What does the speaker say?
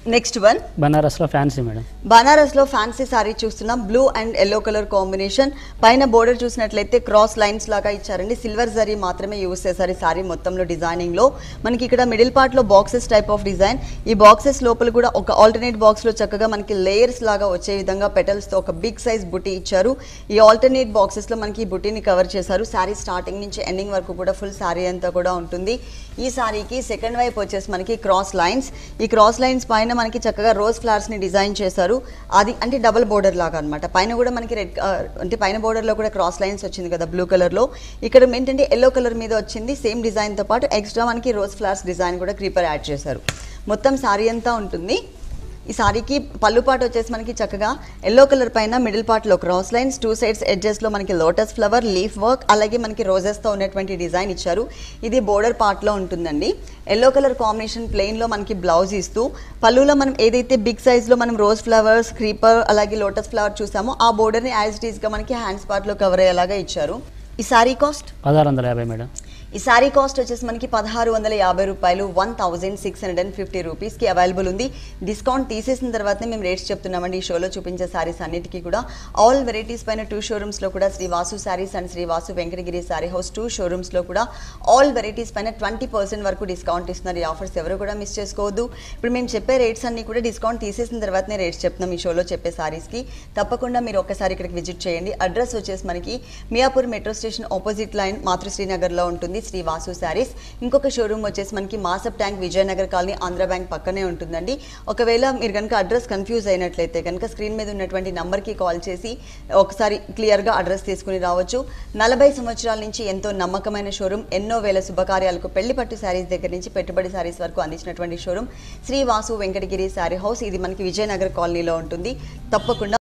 next one బనారస్లో fancy madam Banaras లో fancy sari చూస్తున్నాం blue and yellow colour combination పైన బోర్డర్ చూసినట్లయితే క్రాస్ లైన్స్ లాగా ఇచ్చారండి సిల్వర్ జరీ మాత్రమే యూస్ చేశారు ఈ సారీ మొత్తంలో డిజైనింగ్ లో మనకి ఇక్కడ మిడిల్ పార్ట్ లో బాక్సెస్ టైప్ ఆఫ్ డిజైన్ ఈ బాక్సెస్ లోపల కూడా ఒక ఆల్టర్నేట్ బాక్స్ లో చక్కగా మనకి లేయర్స్ లాగా వచ్చే విధంగా పెటల్స్ తో ఒక బిగ్ సైజ్ బుటీ ఇచ్చారు ఈ ఆల్టర్నేట్ బాక్సెస్ లో మనకి ఈ బుటీని కవర్ చేశారు సారీ స్టార్టింగ్ నుంచి ఎండింగ్ వరకు కూడా ఫుల్ సారీ అంతా కూడా ఉంటుంది ఈ సారీకి సెకండ్ వైపు వచ్చేసి మనకి క్రాస్ లైన్స్ ఈ క్రాస్ లైన్స్ పైన మనకి చక్కగా రోజ్ ఫ్లవర్స్ ని డిజైన్ చేశారు అది అంటే డబుల్ బోర్డర్ లాగా అన్నమాట పైన కూడా మనకి రెడ్ అంటే పైన border లో కూడా క్రాస్ లైన్స్ వచ్చింది కదా బ్లూ కలర్ లో ఇక్కడ ఏంటంటే ఎల్లో కలర్ మీద వచ్చింది సేమ్ డిజైన్ తో పాటు ఎక్స్ట్రా మనకి రోజ్ ఫ్లవర్స్ డిజైన్ కూడా క్రీపర్ యాడ్ చేశారు మొత్తం సారీ అంతా ఉంటుంది ఈ సారీకి పళ్ళు పాటు వచ్చేసి మనకి చక్కగా ఎల్లో కలర్ పైన మిడిల్ పార్ట్లో క్రాస్ లైన్స్ టూ సైడ్స్ ఎడ్జెస్లో మనకి లోటస్ ఫ్లవర్ లీఫ్ వర్క్ అలాగే మనకి రోజెస్తో ఉన్నటువంటి డిజైన్ ఇచ్చారు ఇది బోర్డర్ పార్ట్లో ఉంటుందండి ఎల్లో కలర్ కాంబినేషన్ ప్లెయిన్లో మనకి బ్లౌజ్ ఇస్తూ పళ్ళులో మనం ఏదైతే బిగ్ సైజ్లో మనం రోజ్ ఫ్లవర్స్ క్రీపర్ అలాగే లోటస్ ఫ్లవర్ చూసామో ఆ బోర్డర్ని యాజ్ ఇట్ ఈస్గా మనకి హ్యాండ్స్ పార్ట్లో కవర్ అయ్యేలాగా ఇచ్చారు ఈ సారీ కాస్ట్ పదహారు వందల యాభై మేడం ఈ సారీ కాస్ట్ వచ్చేసి మనకి పదహారు వందల యాభై రూపాయలు one thousand six hundred and fifty రూపీస్కి అవైలబుల్ ఉంది డిస్కౌంట్ తీసేసిన తర్వాతనే మేము రేట్స్ చెప్తున్నామండి ఈ షోలో చూపించే సారీస్ అన్నిటికీ కూడా ఆల్ వెరైటీస్ పైన టూ షోరూమ్స్లో కూడా Shri Vasu saris and Shri Vasu Venkatagiri sari house two షోరూమ్స్లో కూడా ఆల్ వెరైటీస్ పైన ట్వంటీ పర్సెంట్ వరకు డిస్కౌంట్ ఇస్తున్నారు ఈ ఆఫర్స్ ఎవరు కూడా మిస్ చేసుకోవద్దు ఇప్పుడు మేము చెప్పే రేట్స్ అన్ని కూడా డిస్కౌంట్ తీసేసిన తర్వాతనే రేట్స్ చెప్తున్నాం ఈ షోలో చెప్పే సారీస్కి తప్పకుండా మీరు ఒక్కసారి ఇక్కడికి విజిట్ చేయండి అడ్రస్ వచ్చేసి మనకి Miyapur metro station opposite line మాతృశ్రీనగర్లో ఉంటుంది శ్రీ వాసు శారీస్ ఇంకొక షోరూమ్ వచ్చేసి మనకి Masab Tank Vijayanagar Colony Andhra Bank పక్కనే ఉంటుందండి ఒకవేళ మీరు కనుక అడ్రస్ కన్ఫ్యూజ్ అయినట్లయితే కనుక స్క్రీన్ మీద ఉన్నటువంటి నంబర్కి కాల్ చేసి ఒకసారి క్లియర్గా అడ్రస్ తీసుకుని రావచ్చు నలభై సంవత్సరాల నుంచి ఎంతో నమ్మకమైన షోరూమ్ ఎన్నో వేల శుభకార్యాలకు పెళ్లి పట్టు శారీస్ దగ్గర నుంచి పెట్టుబడి శారీస్ వరకు అందించినటువంటి షోరూమ్ శ్రీ వాసు వెంకటగిరి శారీ హౌస్ ఇది మనకి విజయనగర్ కాలనీలో ఉంటుంది తప్పకుండా